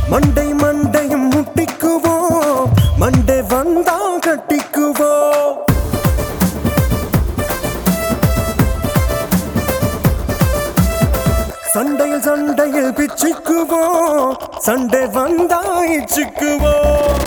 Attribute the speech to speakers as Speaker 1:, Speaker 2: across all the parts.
Speaker 1: மண்டை மண்டையும் முட்டிக்குவோம் மண்டை வந்தா கட்டிக்குவோம் சண்டையில் சண்டையில் பிச்சுக்குவோம் சண்டை வந்தா இச்சுக்குவோம்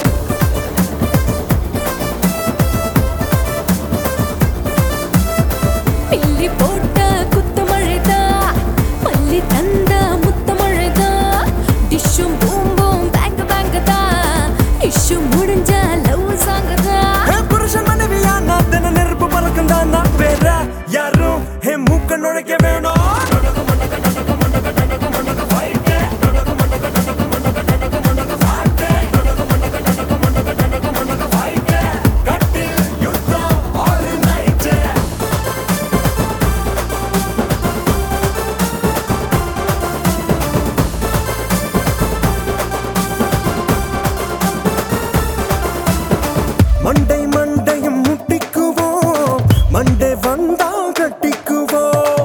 Speaker 2: பில்லி போட்ட குத்து மழைதா பள்ளி தந்த முத்த மழைதா டிஷ்ஷும் பூம்பும் பேங்க் பேங்க் தான் இஷ்யூ முடிஞ்ச லவ் சாங் தான்
Speaker 1: என் புருஷன் மனைவியா நான் தின நெருப்பு பறக்கும் தான் நான் வேற யாரும் என் மூக்க நுழைக்க வேணும் மண்டை மண்டையும் முட்டிக்குவோம் மண்டை வந்தா கட்டிக்குவோம்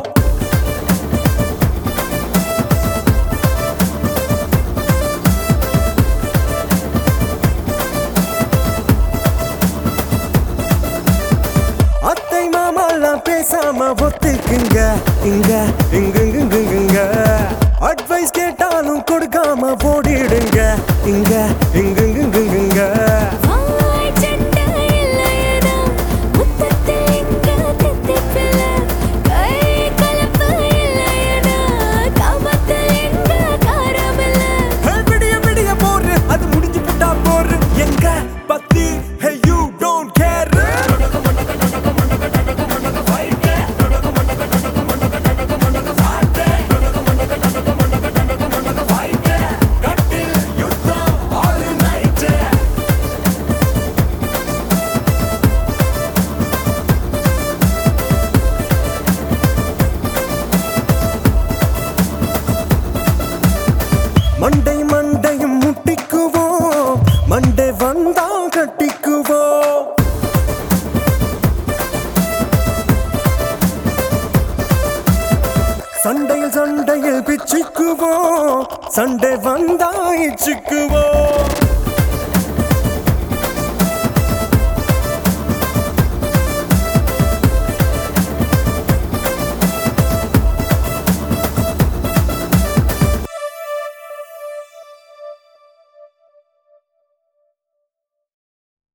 Speaker 1: அத்தை மாமாலாம் பேசாம ஒத்துக்குங்க இங்க இங்க இங்க இங்க அட்வைஸ் கேட்டாலும் கொடுக்காம ஓடிடுங்க இங்க இங்க இங்க இங்க
Speaker 2: வாய் சண்டை இல்லையேனா முத்தத்தில் இங்க தித்திப்பில்ல கை கலப்பு இல்லையேனா காமத்தில் இங்க காரமில்ல
Speaker 1: Hey, விடிய விடிய போரு அது முடிஞ்சு புட்டா போரு எங்க பத்தி hey you don't care மண்டை மண்டையும் முட்டிக்குவோம் மண்டை வந்தா கட்டிக்குவோம் சண்டையில் சண்டையில் பிச்சுக்குவோம் சண்டை வந்தா இச்சுக்குவோம்